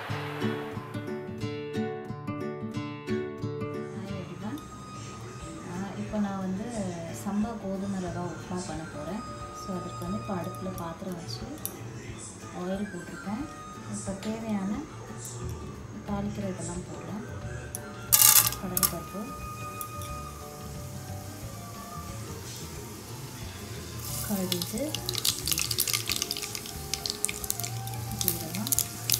இப்போ நான் வந்து சம்பா கோதுமை ரவா உப்புமா பண்ண போகிறேன் ஸோ அதுக்கு வந்து இப்போ அடுப்பில் பாத்திரம் வச்சு ஆயில் போட்டிருக்கேன் இப்போ தேவையான தாளிக்கிற இதெல்லாம் போடுறேன் கடலைப்பருப்பு கடுகு ஜீரகம்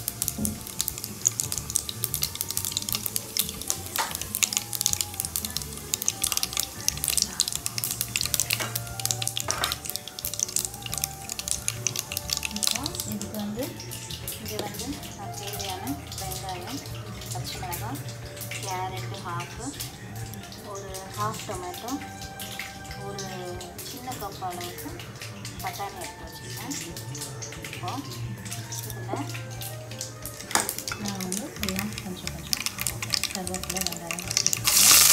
இப்போ இதுக்கு வந்து இங்கே வந்து நான் தேவையான வெங்காயம் பச்சை மிளகாய் கேரட்டு ஹாஃபு ஒரு ஹாஃப் டொமேட்டோ ஒரு சின்ன கப் அளவுக்கு பட்டாணி எடுத்து வச்சுருக்கேன் இப்போ இதில் நான் வந்து எல்லாம் கொஞ்சம் கொஞ்சம் கருவேப்பிலை வெங்காயம் வச்சுருக்கேன்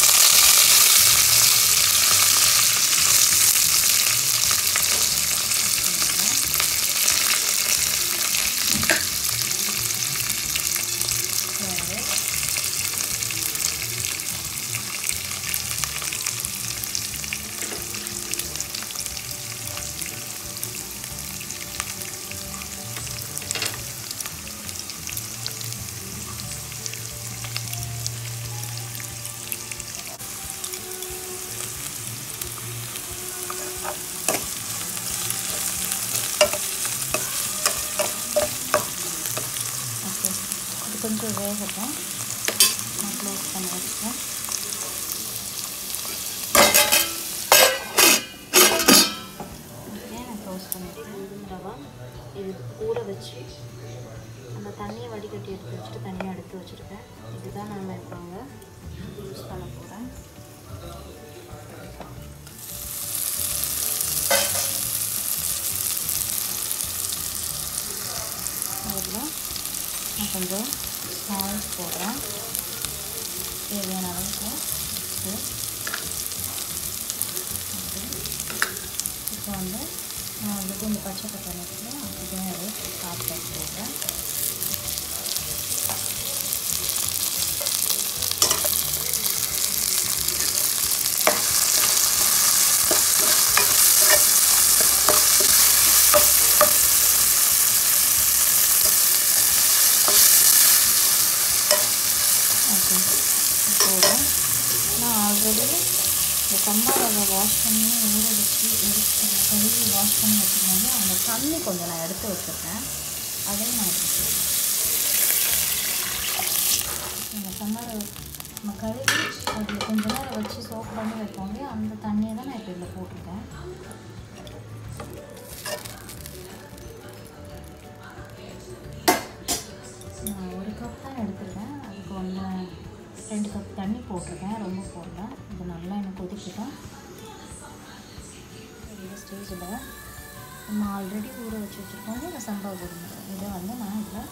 கேரட் ஓகே இது கொஞ்சம் வேகட்டும் நான் க்ளோஸ் பண்ணி வச்சுட்டேன் ஓகே நான் க்ளோஸ் பண்ணிட்டேன் ரவா இது ஊற வச்சு அந்த தண்ணியை வடிகட்டி எடுத்து வச்சுட்டு தனியாக எடுத்து வச்சுருக்கேன் இதுதான் நான் இப்போ அங்கே யூஸ் பண்ண போகிறேன் அதில் நான் கொஞ்சம் சால்ட் போடுறேன் தேவையான அளவுக்கு உப்பு ஓகே. இப்போ வந்து நான் வந்து கொஞ்சம் பச்சை பட்டாணி இருக்குல்ல இதையும் ஒரு கால் கப் போடுறேன் ஓகே போதும் நான் ஆல்ரெடி இந்த சம்பா ரவை வாஷ் பண்ணி ஊற வச்சு எடுத்து கழுவி வாஷ் பண்ணி வச்சுருந்தாங்க அந்த தண்ணி கொஞ்சம் நான் எடுத்து வச்சுருக்கேன் அதையும் நான் எடுத்து அந்த சம்பா ரவை நம்ம கழுவி அதில் கொஞ்ச நேரம் வச்சு சோப் பண்ணி வைப்போம் இல்லையா அந்த தண்ணியை தான் நான் இப்போ இதில் போட்டிருக்கேன் நான் ஒரு கப் தான் எடுத்துருக்கேன் அதுக்கு ஒன்று ரெண்டு கப் தண்ணி போட்டிருக்கேன் ரொம்ப போடல இது நல்லா எனக்கு கொதிக்கிட்டோம் இந்த ஸ்டேஜில் நம்ம ஆல்ரெடி ஊற வச்சு வச்சுருக்கோம் இந்த சம்பா கோதுமை இதை வந்து நான் இதில்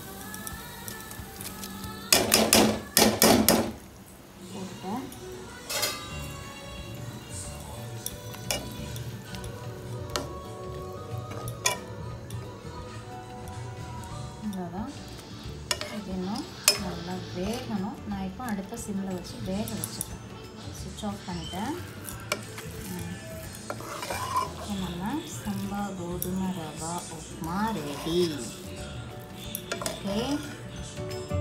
போட்டுட்டேன் இவ்வளோதான் இது இன்னும் நல்லா வேகணும் நான் இப்போ அடுத்த சிம்மில் வச்சு வேக வச்சுட்டேன் சுவிட்ச் ஆஃப் பண்ணிட்டேன் ம். இப்போ நம்ம சம்பா கோதுமை ரவா உப்புமா ரெடி ஓகே